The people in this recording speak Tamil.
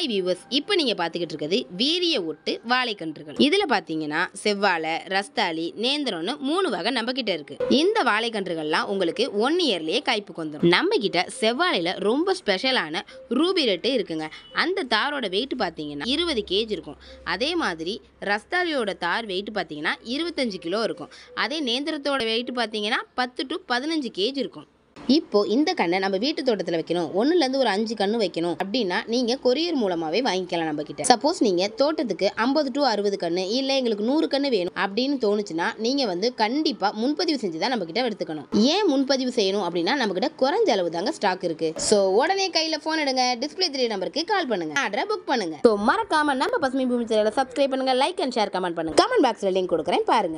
ஹாய் வியூவர்ஸ் இப்போ நீங்கள் பார்த்துக்கிட்டு இருக்கிறது வீரிய ஒட்டு வாழைக்கன்றுகள் இதில் பார்த்தீங்கன்னா செவ்வாழை ரஸ்தாளி நேந்திரம்னு மூணு வகை நம்ம கிட்ட இருக்கு இந்த வாழைக்கன்றுகள்லாம் உங்களுக்கு ஒன் இயர்லேயே காய்ப்புக்கு வந்துடும் நம்ம கிட்ட செவ்வாழையில் ரொம்ப ஸ்பெஷலான ரூபி ரெட்டு இருக்குங்க அந்த தாரோட வெயிட் பார்த்தீங்கன்னா இருபது கேஜ் இருக்கும் அதே மாதிரி ரஸ்தாளியோட தார் வெயிட் பார்த்தீங்கன்னா இருபத்தஞ்சு கிலோ இருக்கும் அதே நேந்திரத்தோட வெயிட் பார்த்தீங்கன்னா பத்து டு பதினஞ்சு கேஜ் இருக்கும் இப்போ இந்த கண்ணை நம்ம வீட்டு தோட்டத்தில் வைக்கணும் ஒன்றுலேருந்து ஒரு அஞ்சு கன்று வைக்கணும் அப்படின்னா நீங்கள் கொரியர் மூலமாகவே வாங்கிக்கலாம் நம்ம கிட்ட சப்போஸ் நீங்கள் தோட்டத்துக்கு ஐம்பது டு அறுபது கன்று இல்லை எங்களுக்கு நூறு கன்று வேணும் அப்படின்னு தோணுச்சுன்னா நீங்கள் வந்து கண்டிப்பாக முன்பதிவு செஞ்சு தான் நம்ம கிட்ட எடுத்துக்கணும் ஏன் முன்பதிவு செய்யணும் அப்படின்னா நம்ம கிட்ட குறைஞ்ச அளவு தாங்க ஸ்டாக் இருக்கு ஸோ உடனே கையில் ஃபோன் எடுங்க டிஸ்பிளே த்ரீ நம்பருக்கு கால் பண்ணுங்க ஆர்டரை புக் பண்ணுங்க ஸோ மறக்காம நம்ம பசுமை பூமி சேனலை சப்ஸ்கிரைப் பண்ணுங்க லைக் அண்ட் ஷேர் கமெண்ட் பண்ணுங்க கமெண்ட் பாக்ஸில் லிங்க் கொடுக்குறேன் பாருங்க